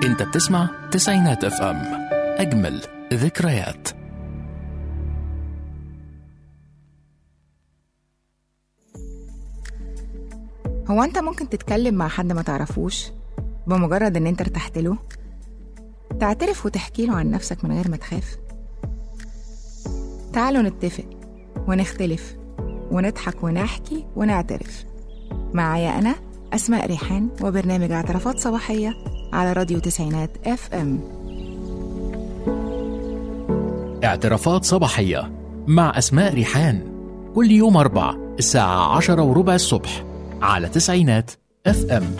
انت بتسمع تسعينات اف ام اجمل ذكريات هو انت ممكن تتكلم مع حد ما تعرفوش بمجرد ان انت ارتحت له تعترف وتحكي له عن نفسك من غير ما تخاف تعالوا نتفق ونختلف ونضحك ونحكي ونعترف معايا انا اسماء ريحان وبرنامج اعترافات صباحيه على راديو تسعينات اف ام اعترافات صباحية مع أسماء ريحان كل يوم أربع الساعة عشرة وربع الصبح على تسعينات اف ام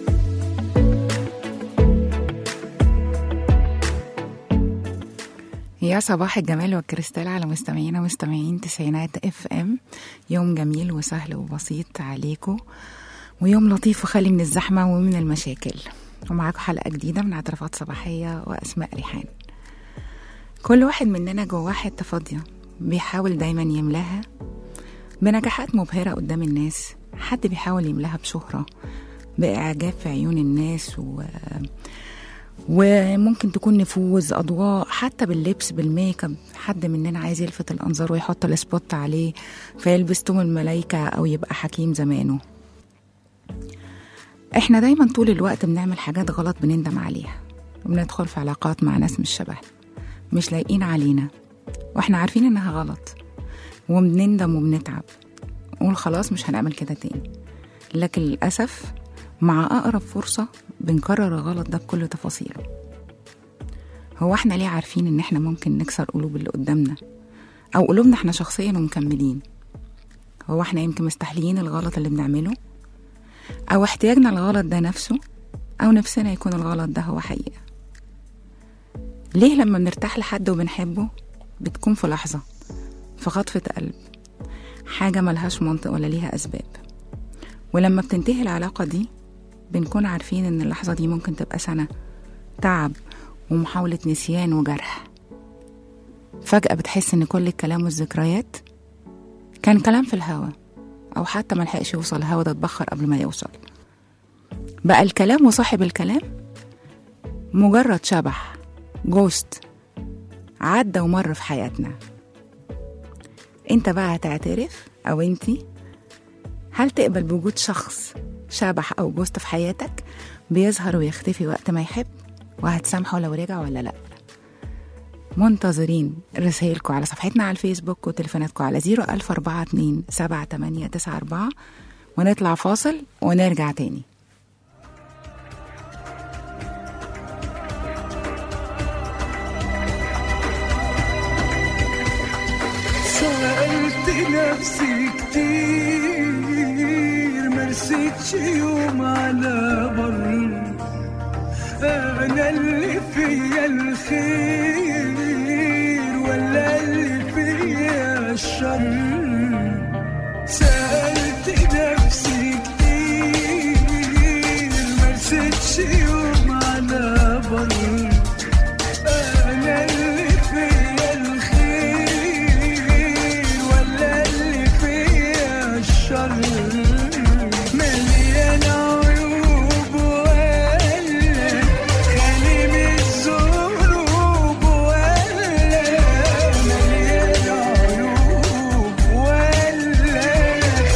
يا صباح الجمال والكريستال على مستمعينا ومستمعين تسعينات اف ام يوم جميل وسهل وبسيط عليكم ويوم لطيف وخالي من الزحمة ومن المشاكل ومعاكم حلقة جديدة من اعترافات صباحية وأسماء ريحان كل واحد مننا جواه حتة فاضية بيحاول دايما يملاها بنجاحات مبهرة قدام الناس حد بيحاول يملاها بشهرة بإعجاب في عيون الناس و... وممكن تكون نفوذ أضواء حتى باللبس بالميك اب حد مننا عايز يلفت الأنظار ويحط السبوت عليه فيلبس توم الملايكة أو يبقى حكيم زمانه احنا دايما طول الوقت بنعمل حاجات غلط بنندم عليها وبندخل في علاقات مع ناس مش شبهنا مش لايقين علينا واحنا عارفين انها غلط وبنندم وبنتعب نقول خلاص مش هنعمل كده تاني لكن للأسف مع أقرب فرصة بنكرر الغلط ده بكل تفاصيله هو احنا ليه عارفين ان احنا ممكن نكسر قلوب اللي قدامنا او قلوبنا احنا شخصيا ومكملين هو احنا يمكن مستحليين الغلط اللي بنعمله او احتياجنا الغلط ده نفسه او نفسنا يكون الغلط ده هو حقيقة ليه لما بنرتاح لحد وبنحبه بتكون في لحظة في خطفة قلب حاجة ملهاش منطق ولا ليها أسباب ولما بتنتهي العلاقة دي بنكون عارفين إن اللحظة دي ممكن تبقى سنة تعب ومحاولة نسيان وجرح فجأة بتحس إن كل الكلام والذكريات كان كلام في الهوا أو حتى ملحقش يوصل الهوا ده اتبخر قبل ما يوصل بقى الكلام وصاحب الكلام مجرد شبح جوست عدى ومر في حياتنا انت بقى هتعترف او انتي هل تقبل بوجود شخص شبح او جوست في حياتك بيظهر ويختفي وقت ما يحب وهتسامحه لو رجع ولا لا منتظرين رسائلكم على صفحتنا على الفيسبوك وتليفوناتكم على 01042 7894 ونطلع فاصل ونرجع تاني سألت نفسي كتير مرستش يوم على بر أنا اللي فيا الخير ولا اللي فيا الشر سألت نفسي كتير مرستش يوم على بر أنا اللي فيا الخير ولا اللي فيا الشر مليان عيوب ولا خالي من الذنوب ولا مليان عيوب ولا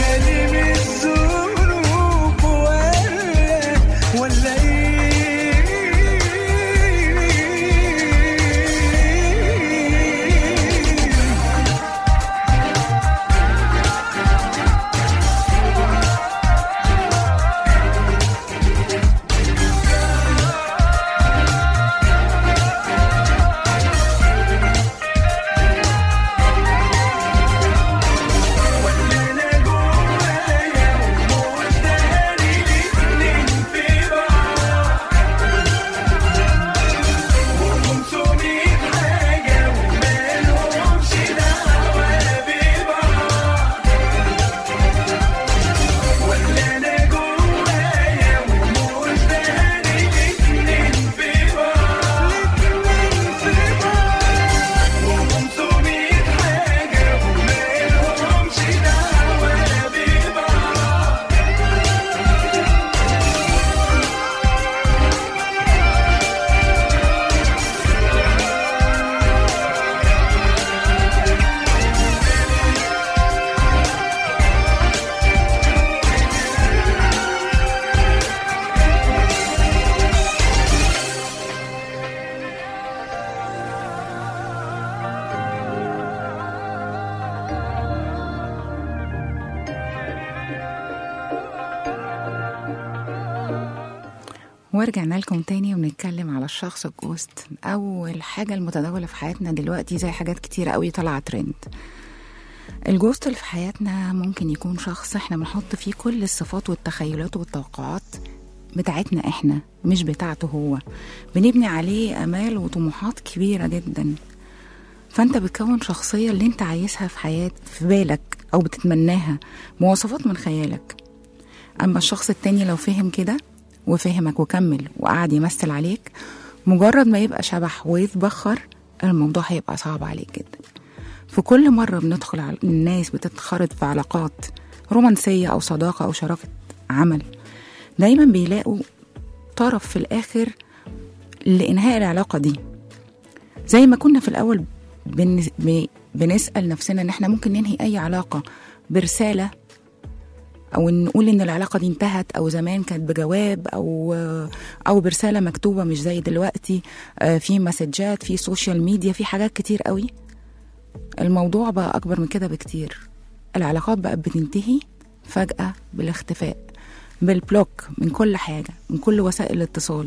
ورجعنا لكم تاني ونتكلم على الشخص الجوست أول حاجة المتداولة في حياتنا دلوقتي زي حاجات كتيرة قوي طالعة ترند الجوست اللي في حياتنا ممكن يكون شخص احنا بنحط فيه كل الصفات والتخيلات والتوقعات بتاعتنا احنا مش بتاعته هو بنبني عليه امال وطموحات كبيره جدا فانت بتكون شخصيه اللي انت عايزها في حياه في بالك او بتتمناها مواصفات من خيالك اما الشخص التاني لو فهم كده وفهمك وكمل وقعد يمثل عليك مجرد ما يبقى شبح ويتبخر الموضوع هيبقى صعب عليك جدا في كل مرة بندخل على الناس بتتخرط في علاقات رومانسية أو صداقة أو شراكة عمل دايما بيلاقوا طرف في الآخر لإنهاء العلاقة دي زي ما كنا في الأول بن... ب- بنسأل نفسنا إن إحنا ممكن ننهي أي علاقة برسالة أو نقول إن العلاقة دي انتهت أو زمان كانت بجواب أو أو برسالة مكتوبة مش زي دلوقتي آه، في مسجات في سوشيال ميديا في حاجات كتير قوي الموضوع بقى أكبر من كده بكتير العلاقات بقت بتنتهي فجأة بالاختفاء بالبلوك من كل حاجة من كل وسائل الاتصال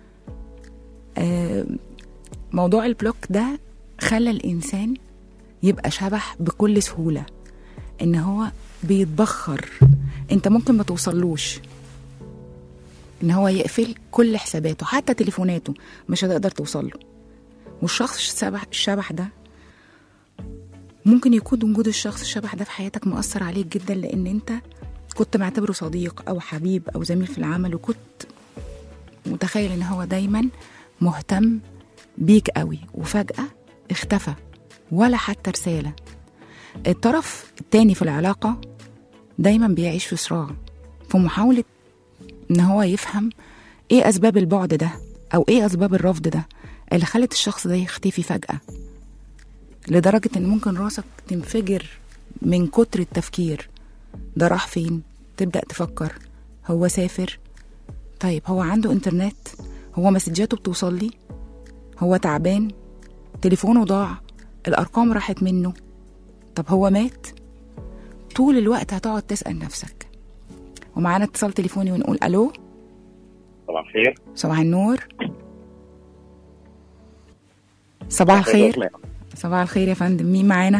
آه، موضوع البلوك ده خلى الإنسان يبقى شبح بكل سهولة إن هو بيتبخر أنت ممكن ما توصلوش إن هو يقفل كل حساباته حتى تليفوناته مش هتقدر توصله والشخص الشبح, الشبح ده ممكن يكون وجود الشخص الشبح ده في حياتك مؤثر عليك جدا لان انت كنت معتبره صديق او حبيب او زميل في العمل وكنت متخيل ان هو دايما مهتم بيك قوي وفجأة اختفى ولا حتى رسالة الطرف التاني في العلاقة دايما بيعيش في صراع في محاولة ان هو يفهم ايه اسباب البعد ده او ايه اسباب الرفض ده اللي خلت الشخص ده يختفي فجأة لدرجة إن ممكن راسك تنفجر من كتر التفكير ده راح فين تبدأ تفكر هو سافر طيب هو عنده انترنت هو مسجاته بتوصل لي هو تعبان تليفونه ضاع الأرقام راحت منه طب هو مات طول الوقت هتقعد تسأل نفسك ومعانا اتصال تليفوني ونقول ألو صباح الخير صباح النور صباح الخير صباح الخير يا فندم مين معانا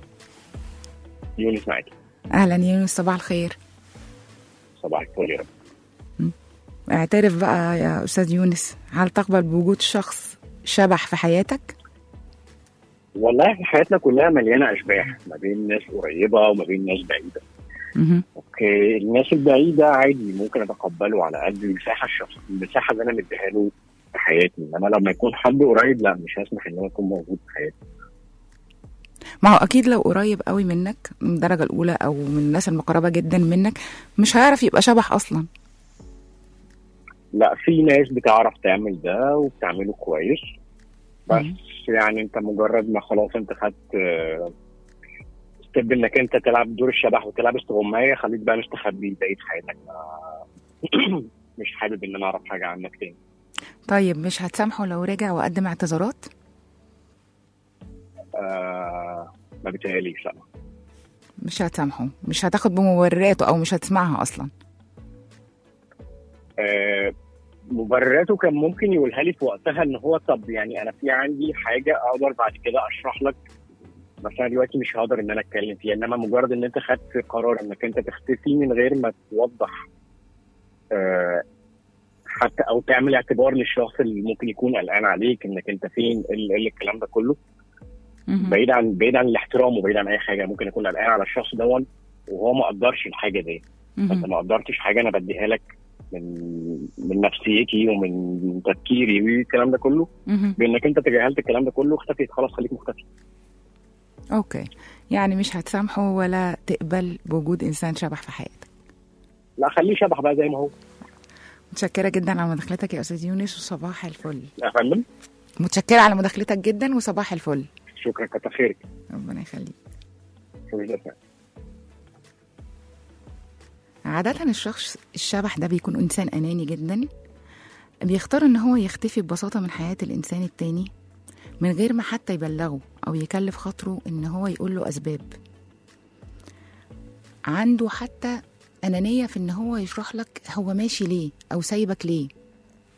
يونس معاكي اهلا يونس صباح الخير صباح الفل يا رب اعترف بقى يا استاذ يونس هل تقبل بوجود شخص شبح في حياتك والله احنا حياتنا كلها مليانه اشباح ما بين ناس قريبه وما بين ناس بعيده مهم. اوكي الناس البعيده عادي ممكن اتقبله على قد المساحه الشخص المساحه اللي انا مديها له في حياتي انما لما يكون حد قريب لا مش هسمح ان هو يكون موجود في حياتي ما هو اكيد لو قريب قوي منك من الدرجه الاولى او من الناس المقربه جدا منك مش هيعرف يبقى شبح اصلا لا في ناس بتعرف تعمل ده وبتعمله كويس بس مم. يعني انت مجرد ما خلاص انت خدت آه، ستيب انك انت تلعب دور الشبح وتلعب استغماية خليك بقى مستخبي بقية حياتك ما- مش حابب ان انا اعرف حاجة عنك تاني طيب مش هتسامحه لو رجع وقدم اعتذارات آه ما بيتهيأليش لا مش هتسامحه مش هتاخد بمبرراته او مش هتسمعها اصلا آه مبرراته كان ممكن يقولها لي في وقتها ان هو طب يعني انا في عندي حاجه اقدر بعد كده اشرح لك بس انا دلوقتي مش هقدر ان انا اتكلم فيها انما مجرد ان انت خدت قرار انك انت تختفي من غير ما توضح آه حتى او تعمل اعتبار للشخص اللي ممكن يكون قلقان عليك انك انت فين ايه ال- إيه الكلام ده كله مهم. بعيد عن بعيد عن الاحترام وبعيد عن اي حاجه ممكن يكون قلقان على الشخص ده وهو ما قدرش الحاجه دي انت مهم. ما قدرتش حاجه انا بديها لك من من نفسيتي ومن تفكيري والكلام ده كله مهم. بانك انت تجاهلت الكلام ده كله واختفيت خلاص خليك مختفي اوكي يعني مش هتسامحه ولا تقبل بوجود انسان شبح في حياتك لا خليه شبح بقى زي ما هو متشكره جدا على مداخلتك يا استاذ يونس وصباح الفل يا فندم متشكره على مداخلتك جدا وصباح الفل شكرا كتر خيرك ربنا يخليك شكراً. عادة الشخص الشبح ده بيكون إنسان أناني جدا بيختار إن هو يختفي ببساطة من حياة الإنسان التاني من غير ما حتى يبلغه أو يكلف خاطره إن هو يقول له أسباب عنده حتى أنانية في إن هو يشرح لك هو ماشي ليه أو سايبك ليه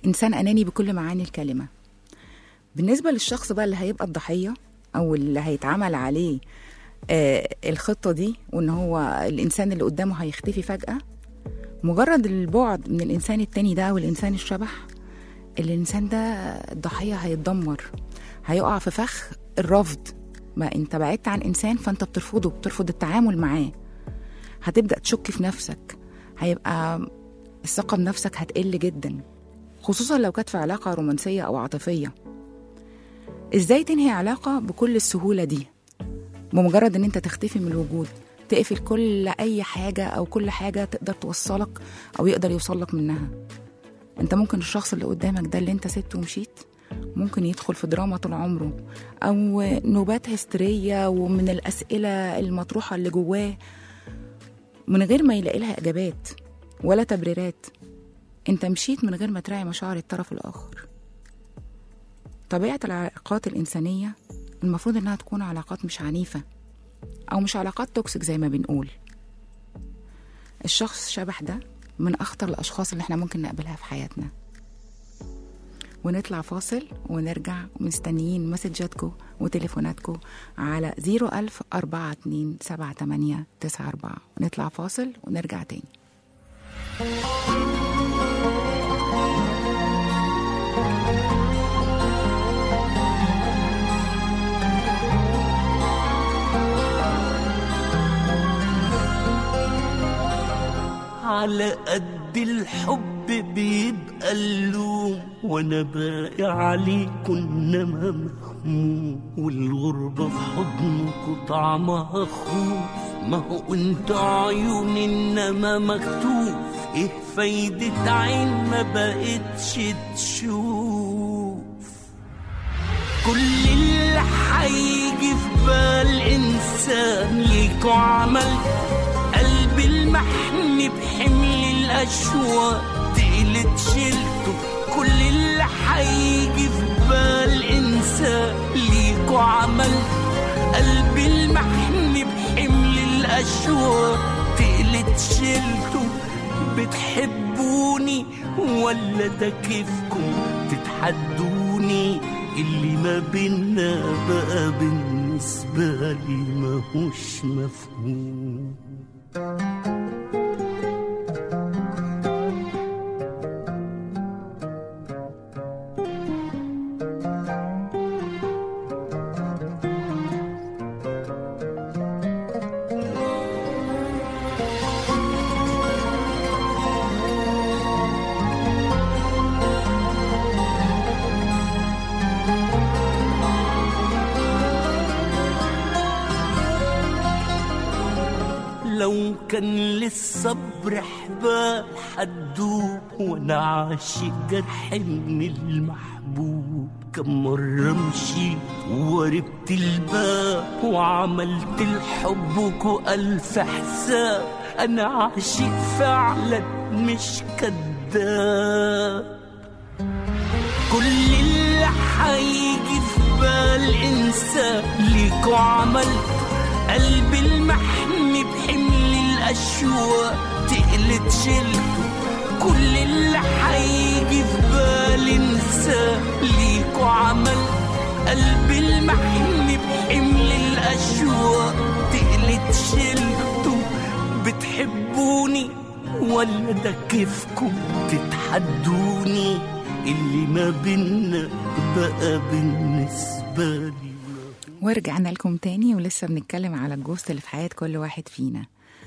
انسان اناني بكل معاني الكلمه بالنسبه للشخص بقى اللي هيبقى الضحيه او اللي هيتعمل عليه آه الخطه دي وان هو الانسان اللي قدامه هيختفي فجاه مجرد البعد من الانسان التاني ده او الانسان الشبح الانسان ده الضحيه هيتدمر هيقع في فخ الرفض ما انت بعدت عن انسان فانت بترفضه بترفض التعامل معاه هتبدا تشك في نفسك هيبقى الثقه بنفسك هتقل جدا خصوصا لو كانت في علاقه رومانسيه او عاطفيه ازاي تنهي علاقه بكل السهوله دي بمجرد ان انت تختفي من الوجود تقفل كل اي حاجه او كل حاجه تقدر توصلك او يقدر يوصلك منها انت ممكن الشخص اللي قدامك ده اللي انت سبته ومشيت ممكن يدخل في دراما طول عمره او نوبات هستيريه ومن الاسئله المطروحه اللي جواه من غير ما يلاقي لها اجابات ولا تبريرات انت مشيت من غير ما تراعي مشاعر الطرف الاخر طبيعه العلاقات الانسانيه المفروض انها تكون علاقات مش عنيفه او مش علاقات توكسيك زي ما بنقول الشخص شبح ده من اخطر الاشخاص اللي احنا ممكن نقابلها في حياتنا ونطلع فاصل ونرجع ومستنيين مسجاتكم وتليفوناتكم على 01000 42 78 94 ونطلع فاصل ونرجع تاني على قد الحب بيبقى اللوم وانا باقي عليكم انما مهموم والغربة في حضنكوا طعمها خوف ما هو انت عيون انما مكتوب ايه فايدة عين ما بقتش تشوف كل اللي هيجي في بال انسان ليكوا عمل قلب المحمي بحمل الاشواق تقلت شلته كل اللي هيجي في بال انسان ليكوا عمل قلب المحمي بحمل الاشواق تقلت شلته بتحبوني ولا ده كيفكم تتحدوني اللي ما بينا بقى بالنسبة لي ماهوش مفهوم لو كان للصبر حبال حدوب وانا عاشق جرح من المحبوب كم مرة مشيت وقربت الباب وعملت الحب ألف حساب أنا عاشق فعلا مش كذاب كل اللي هيجي في بال انسان ليكوا عمل قلب المحمي بحمل الاشواق تقلت شلته كل اللي هيجي في بال انسان ليكوا عمل قلب المحمي بحمل الاشواق تقلت شلته بتحبوني ولا ده كيفكم تتحدوني اللي ما بينا بقى بالنسبة لي ورجعنا لكم تاني ولسه بنتكلم على الجوست اللي في حياة كل واحد فينا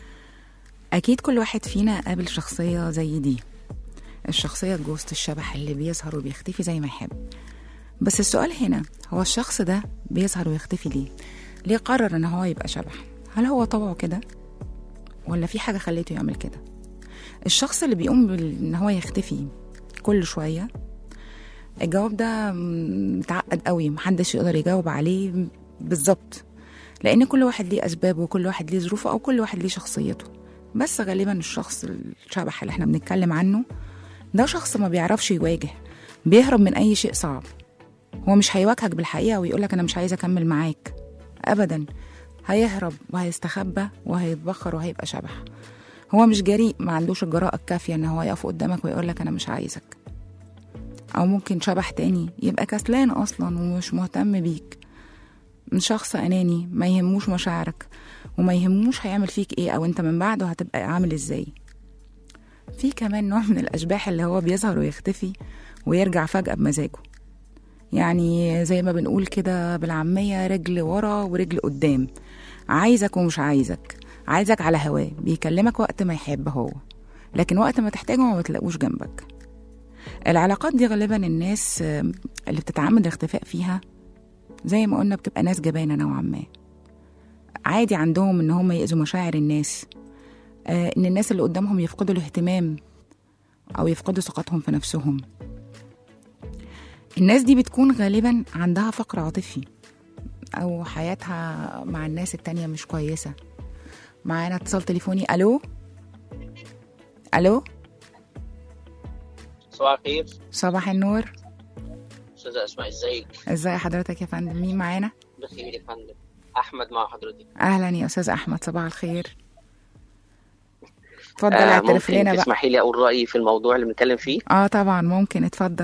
أكيد كل واحد فينا قابل شخصية زي دي الشخصية الجوست الشبح اللي بيظهر وبيختفي زي ما يحب بس السؤال هنا هو الشخص ده بيظهر ويختفي ليه؟ ليه قرر ان هو يبقى شبح؟ هل هو طبعه كده؟ ولا في حاجة خليته يعمل كده؟ الشخص اللي بيقوم بال- ان هو يختفي كل شوية الجواب ده م- متعقد قوي محدش يقدر يجاوب عليه بالظبط لان كل واحد ليه اسبابه وكل واحد ليه ظروفه او كل واحد ليه شخصيته بس غالبا الشخص الشبح اللي احنا بنتكلم عنه ده شخص ما بيعرفش يواجه بيهرب من اي شيء صعب هو مش هيواجهك بالحقيقه ويقولك انا مش عايز اكمل معاك ابدا هيهرب وهيستخبى وهيتبخر وهيبقى شبح هو مش جريء ما عندوش الجراءة الكافية ان هو يقف قدامك ويقولك انا مش عايزك أو ممكن شبح تاني يبقى كسلان أصلا ومش مهتم بيك من شخص أناني ما يهموش مشاعرك وما يهموش هيعمل فيك إيه أو أنت من بعده هتبقى عامل إزاي في كمان نوع من الأشباح اللي هو بيظهر ويختفي ويرجع فجأة بمزاجه يعني زي ما بنقول كده بالعامية رجل ورا ورجل قدام عايزك ومش عايزك عايزك على هواه بيكلمك وقت ما يحب هو لكن وقت ما تحتاجه ما بتلاقوش جنبك العلاقات دي غالبا الناس آم، اللي بتتعمد الاختفاء فيها زي ما قلنا بتبقى ناس جبانة نوعا ما عادي عندهم ان هم يأذوا مشاعر الناس آه، ان الناس اللي قدامهم يفقدوا الاهتمام او يفقدوا ثقتهم في نفسهم الناس دي بتكون غالبا عندها فقر عاطفي او حياتها مع الناس التانية مش كويسة معانا اتصال تليفوني الو الو صباح الخير صباح النور استاذة اسماء ازيك ازاي حضرتك يا فندم مين معانا بخير يا فندم احمد مع حضرتك اهلا يا استاذ احمد صباح الخير اتفضل آه اعترف ممكن لنا بقى تسمحي لي اقول رايي في الموضوع اللي بنتكلم فيه اه طبعا ممكن اتفضل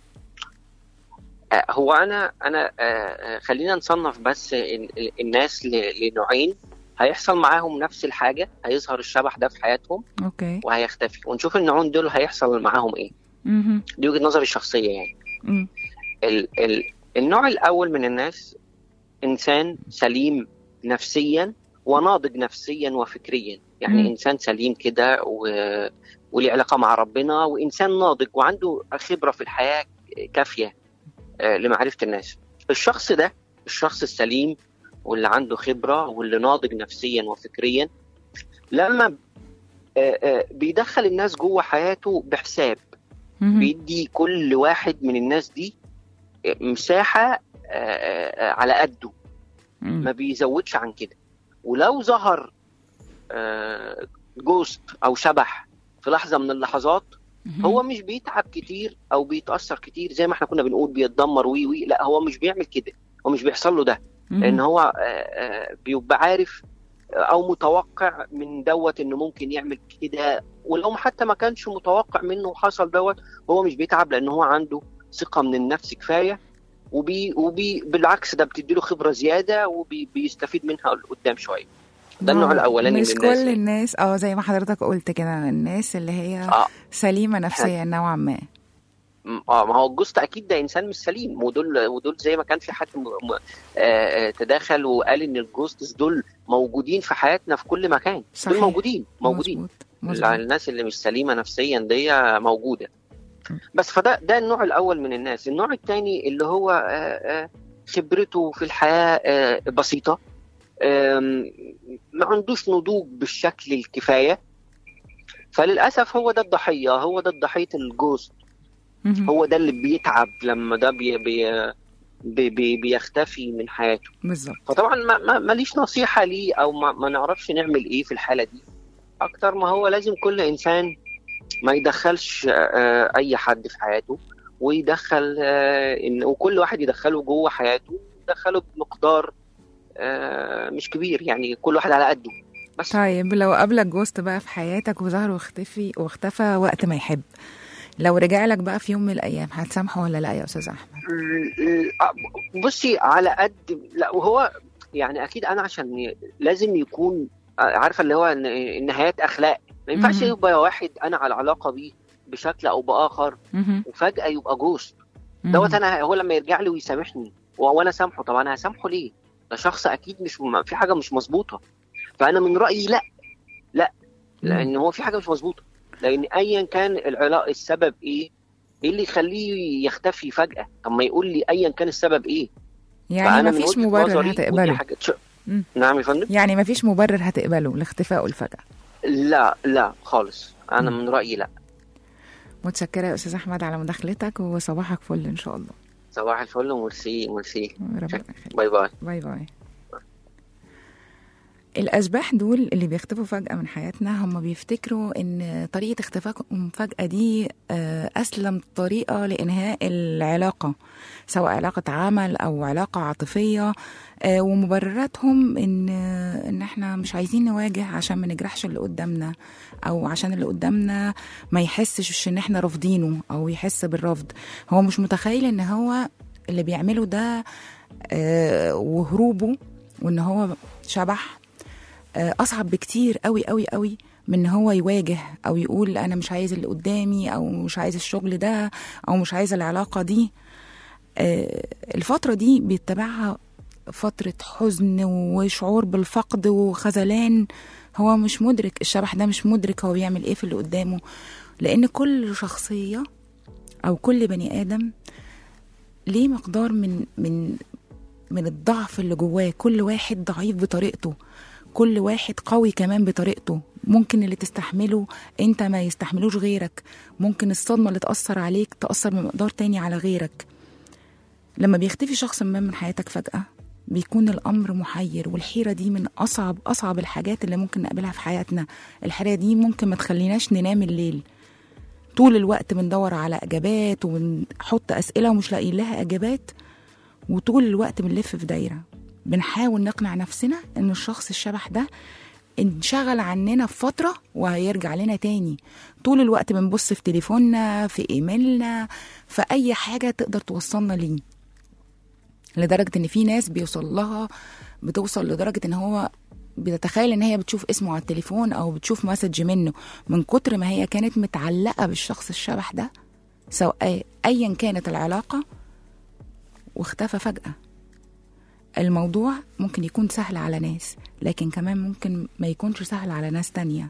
آه هو انا انا آه آه، خلينا نصنف بس ال- ال- الناس ل- لنوعين هيحصل معاهم نفس الحاجه هيظهر الشبح ده في حياتهم اوكي وهيختفي ونشوف النوعين دول هيحصل معاهم ايه مهم. دي وجهه نظري الشخصيه يعني مم. ال ال النوع الاول من الناس انسان سليم نفسيا وناضج نفسيا وفكريا يعني مم. م. انسان سليم كده و... وليه علاقه مع ربنا وانسان ناضج وعنده خبره في الحياه كافيه آه، لمعرفه الناس الشخص ده الشخص السليم واللي عنده خبره واللي ناضج نفسيا وفكريا لما آه، آه، بيدخل الناس جوه حياته بحساب مهم. بيدي كل واحد من الناس دي مساحة آه، آه، على قده مم. ما بيزودش عن كده ولو ظهر آه، جوست أو شبح في لحظة من اللحظات مهم. هو مش بيتعب كتير أو بيتأثر كتير زي ما احنا كنا بنقول بيتدمر وي وي لا هو مش بيعمل كده هو مش بيحصل له ده مهم. لأن هو آه، آه، بيبقى عارف او متوقع من دوت انه ممكن يعمل كده ولو حتى ما كانش متوقع منه وحصل دوت هو مش بيتعب لان هو عنده ثقه من النفس كفايه وبي وبي بالعكس ده بتديله خبره زياده وبيستفيد منها قدام شويه ده النوع آه، الاولاني مش من كل الناس الناس اه زي ما حضرتك قلت كده الناس اللي هي اه سليمة نفسيا نوعا ما م- اه ما هو الجوست اكيد ده انسان مش سليم ودول ودول زي ما كان في حد م... م... آه آه، تداخل وقال ان الجوستس دول موجودين في حياتنا في كل مكان صحيح. دول موجودين موجودين مظبوط مظبوط الناس اللي مش سليمه نفسيا دي موجوده م. بس فده ده النوع الاول من الناس النوع الثاني اللي هو آه، آه، خبرته في الحياه آه، بسيطه آم، ما عندوش نضوج بالشكل الكفايه فللاسف هو ده الضحيه هو ده ضحيه الجوست مهم. هو ده اللي بيتعب لما ده بي بي بي بي بيختفي من حياته بالظبط فطبعا ما ما ماليش نصيحه ليه او ما, ما نعرفش نعمل ايه في الحاله دي اكتر ما هو لازم كل انسان ما يدخلش آه، اي حد في حياته ويدخل آه، إن وكل واحد يدخله جوه حياته يدخله بمقدار آه، مش كبير يعني كل واحد على قده بس طيب لو قابلك جوست بقى في حياتك وظهر واختفي واختفى وقت ما يحب لو رجع لك بقى في يوم من الايام هتسامحه ولا لا يا استاذ احمد بصي على قد لا وهو يعني اكيد انا عشان لازم يكون عارفه اللي هو إن- النهايات اخلاق ما ينفعش مهم. يبقى واحد انا على علاقه بيه بشكل او باخر مهم. وفجاه يبقى جوست مهم. دوت انا هو لما يرجع لي ويسامحني و- وانا سامحه طب انا هسامحه ليه؟ ده شخص اكيد مش م- في حاجه مش مظبوطه فانا من رايي لا لا لان هو في حاجه مش مظبوطه لان ايا كان العلاقه السبب ايه ايه اللي يخليه يختفي فجاه طب ما يقول لي ايا كان السبب ايه يعني فأنا ما من فيش وجهة مبرر نظري ودي هتقبله حاجة تش... مم. نعم يا فندم يعني ما فيش مبرر هتقبله لاختفائه الفجأة لا لا خالص انا مم. من رايي لا متشكرة يا أستاذ أحمد على مداخلتك وصباحك فل إن شاء الله صباح الفل وميرسي ميرسي ربنا يخليك باي باي باي باي الأشباح دول اللي بيختفوا فجأة من حياتنا هم بيفتكروا إن طريقة اختفائهم فجأة دي آه، أسلم طريقة لإنهاء العلاقة سواء علاقة عمل أو علاقة عاطفية آه، ومبرراتهم إن إن إحنا مش عايزين نواجه عشان ما نجرحش اللي قدامنا أو عشان اللي قدامنا ما يحسش إن إحنا رافضينه أو يحس بالرفض هو مش متخيل إن هو اللي بيعمله ده آه، وهروبه وإن هو شبح آه، اصعب بكتير قوي قوي قوي من ان هو يواجه او يقول انا مش عايز اللي قدامي او مش عايز الشغل ده او مش عايز العلاقه دي آه، الفتره دي بيتبعها فتره حزن وشعور بالفقد وخذلان هو مش مدرك الشبح ده مش مدرك هو بيعمل ايه في اللي قدامه لان كل شخصيه او كل بني ادم ليه مقدار من من من الضعف اللي جواه كل واحد ضعيف بطريقته كل واحد قوي كمان بطريقته ممكن اللي تستحمله انت ما يستحملوش غيرك ممكن الصدمة اللي تأثر عليك تأثر بمقدار تاني على غيرك لما بيختفي شخص ما من حياتك فجأة بيكون الأمر محير والحيرة دي من أصعب أصعب الحاجات اللي ممكن نقابلها في حياتنا الحيرة دي ممكن ما تخليناش ننام الليل طول الوقت بندور على إجابات وبنحط أسئلة ومش لاقيين لها إجابات وطول الوقت بنلف في دايرة بنحاول نقنع نفسنا ان الشخص الشبح ده انشغل عننا في فترة وهيرجع لنا تاني طول الوقت بنبص في تليفوننا في ايميلنا في اي حاجة تقدر توصلنا ليه لدرجة ان في ناس بيوصل لها بتوصل لدرجة ان هو بتتخيل ان هي بتشوف اسمه على التليفون او بتشوف مسج منه من كتر ما هي كانت متعلقة بالشخص الشبح ده سواء ايا كانت العلاقة واختفى فجأة الموضوع ممكن يكون سهل على ناس لكن كمان ممكن ما يكونش سهل على ناس تانية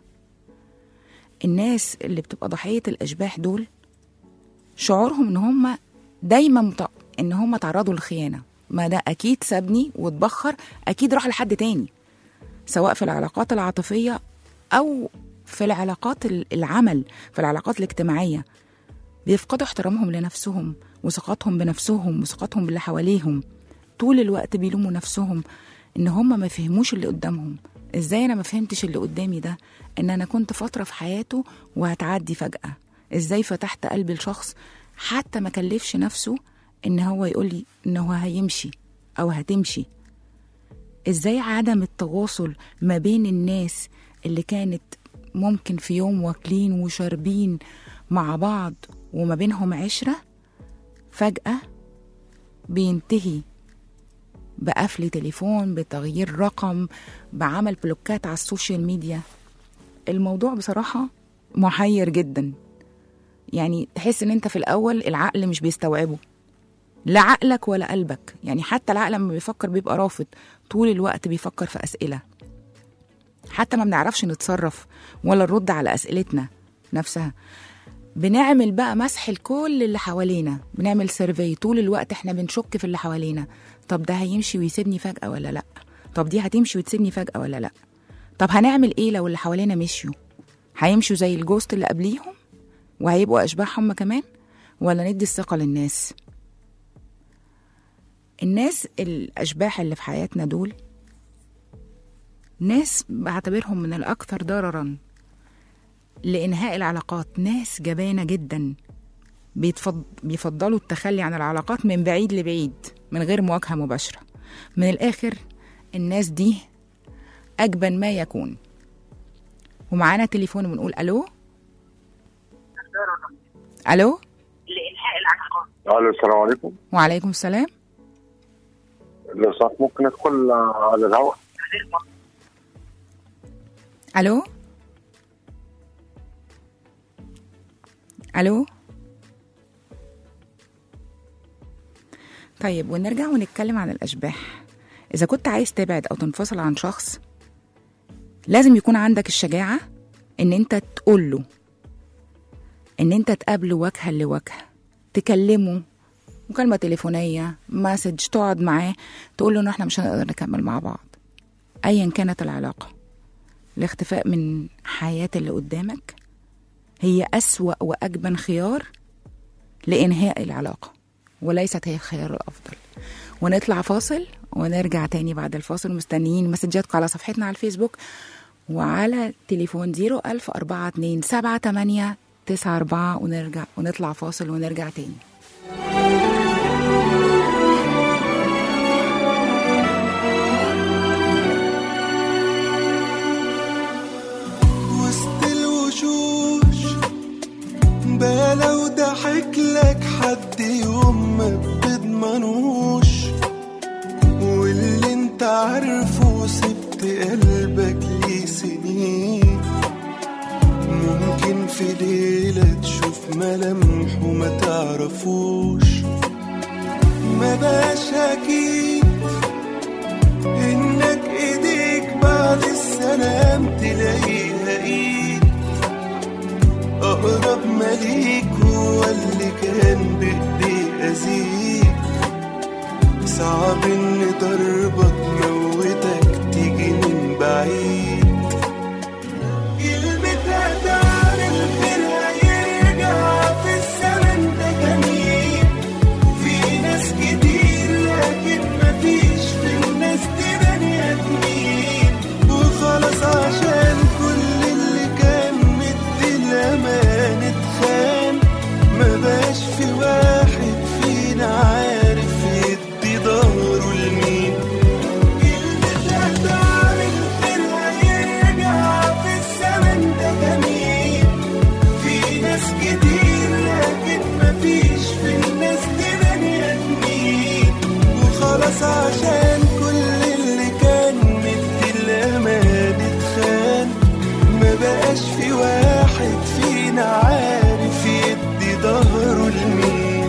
الناس اللي بتبقى ضحية الأشباح دول شعورهم إن هم دايما مت... إن هم تعرضوا للخيانة ما ده أكيد سابني واتبخر أكيد راح لحد تاني سواء في العلاقات العاطفية أو في العلاقات ال- العمل في العلاقات الاجتماعية بيفقدوا احترامهم لنفسهم وثقتهم بنفسهم وثقتهم باللي حواليهم طول الوقت بيلوموا نفسهم ان هم ما فهموش اللي قدامهم ازاي انا ما فهمتش اللي قدامي ده ان انا كنت فتره في حياته وهتعدي فجاه ازاي فتحت قلبي لشخص حتى ما كلفش نفسه ان هو يقول لي ان هو هيمشي او هتمشي ازاي عدم التواصل ما بين الناس اللي كانت ممكن في يوم واكلين وشاربين مع بعض وما بينهم عشره فجاه بينتهي بقفل تليفون بتغيير رقم بعمل بلوكات على السوشيال ميديا الموضوع بصراحة محير جدا يعني تحس ان انت في الاول العقل مش بيستوعبه لا عقلك ولا قلبك يعني حتى العقل لما بيفكر بيبقى رافض طول الوقت بيفكر في اسئله حتى ما بنعرفش نتصرف ولا نرد على اسئلتنا نفسها بنعمل بقى مسح لكل اللي حوالينا بنعمل سيرفي طول الوقت احنا بنشك في اللي حوالينا طب ده هيمشي ويسيبني فجأة ولا لا طب دي هتمشي وتسيبني فجأة ولا لا طب هنعمل ايه لو اللي حوالينا مشيوا هيمشوا زي الجوست اللي قبليهم وهيبقوا اشباح هم كمان ولا ندي الثقة للناس الناس الاشباح اللي في حياتنا دول ناس بعتبرهم من الاكثر ضررا لانهاء العلاقات ناس جبانه جدا بيتفض... بيفضلوا التخلي عن العلاقات من بعيد لبعيد من غير مواجهه مباشره من الاخر الناس دي اجبن ما يكون ومعانا تليفون بنقول الو الو الو السلام عليكم وعليكم السلام لو سمحت ممكن ادخل على الهواء الو الو طيب ونرجع ونتكلم عن الاشباح اذا كنت عايز تبعد او تنفصل عن شخص لازم يكون عندك الشجاعه ان انت تقول له ان انت تقابله وجها لوجه تكلمه مكالمه تليفونيه مسج تقعد معاه تقول له ان احنا مش هنقدر نكمل مع بعض ايا كانت العلاقه الاختفاء من حياة اللي قدامك هي أسوأ وأجبن خيار لإنهاء العلاقة وليست هي الخيار الأفضل ونطلع فاصل ونرجع تاني بعد الفاصل مستنيين مسجاتكم على صفحتنا على الفيسبوك وعلى تليفون 01000 42 78 94 ونرجع ونطلع فاصل ونرجع تاني وسط الوشوش بقى لو ضحك لك حد يوم ما بتضمنوش واللي انت عارفه سبت قلبك ليه سنين ممكن في ليلة تشوف ملامحه ما تعرفوش ما بقاش أكيد إنك إيديك بعد السلام تلاقيها إيد أقرب مليك هو اللي كان بإيديه أذيك صعب إن ضربك موتك تيجي من بعيد كلمتها تعمل خيرها يرجع في الزمن ده جميل في ناس كتير لكن مفيش في الناس دي بني ادمين وخلاص عشان كل اللي كان مدي الأمان اتخان ما بقاش في واحد فينا عارف يدي ظهره لمين كلمتها تعمل خيرها يرجع في الزمن ده جميل في ناس كتير لكن مفيش في الناس دي بني ادمين وخلاص عشان كل اللي كان مدي الامان اتخان ما بقاش في واحد فينا عارف يدي ظهره لمين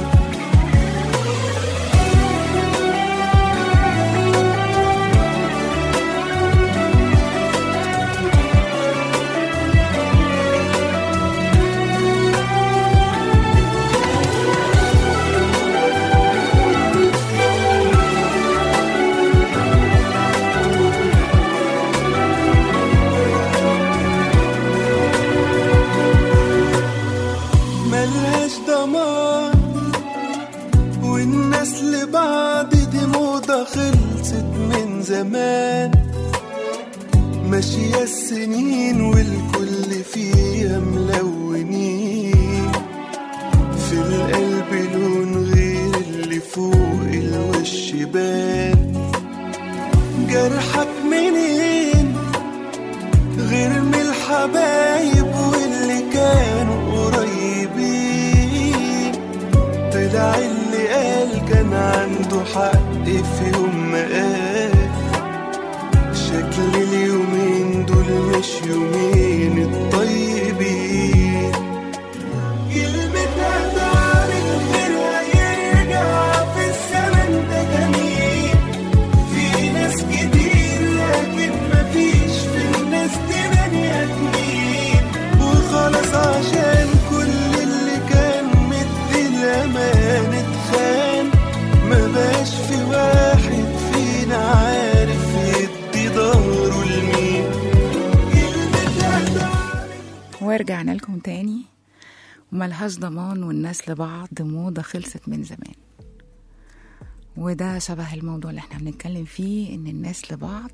ملهاش ضمان والناس لبعض دي موضة خلصت من زمان ماشية السنين والكل فيها ملونين في القلب لون غير اللي فوق الوش بان جرحك منين غير من الحبايب واللي كانوا قريبين طلع اللي قال كان عنده حق في يوم ما قال شكل اليومين دول مش يومين الطيبين كلمتها تعمل خيرها يرجع في الزمن ده جميل في ناس كتير لكن مفيش في الناس دي بني ادمين وخلاص عشان كل اللي كان مدي الامان اتخان ما بقاش في واحد فينا عارف يدي ظهره لمين كلمتها تعمل ورجعنا لكم تاني وملهاش ضمان والناس لبعض موضة خلصت من زمان وده شبه الموضوع اللي احنا بنتكلم فيه ان الناس لبعض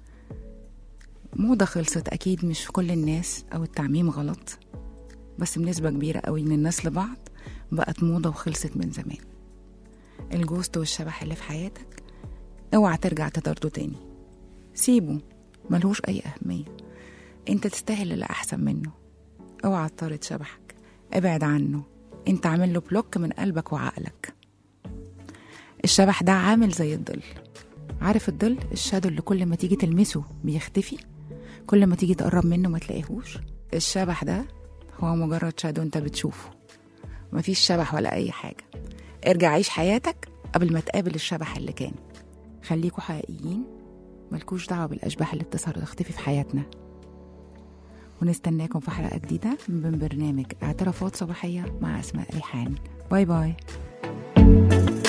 موضة خلصت اكيد مش في كل الناس او التعميم غلط بس بنسبة كبيرة قوي من الناس لبعض بقت موضة وخلصت من زمان الجوست والشبح اللي في حياتك اوعى ترجع تطرده تاني سيبه ملهوش اي اهمية انت تستاهل اللي احسن منه اوعى تطارد شبحك ابعد عنه انت عامل له بلوك من قلبك وعقلك الشبح ده عامل زي الظل عارف الظل الشادو اللي كل ما تيجي تلمسه بيختفي كل ما تيجي تقرب منه ما تلاقيهوش الشبح ده هو مجرد شادو انت بتشوفه مفيش شبح ولا اي حاجه ارجع عيش حياتك قبل ما تقابل الشبح اللي كان خليكوا حقيقيين ملكوش دعوه بالاشباح اللي بتظهر وتختفي في حياتنا ونستناكم في حلقه جديده من برنامج اعترافات صباحيه مع اسماء ريحان باي باي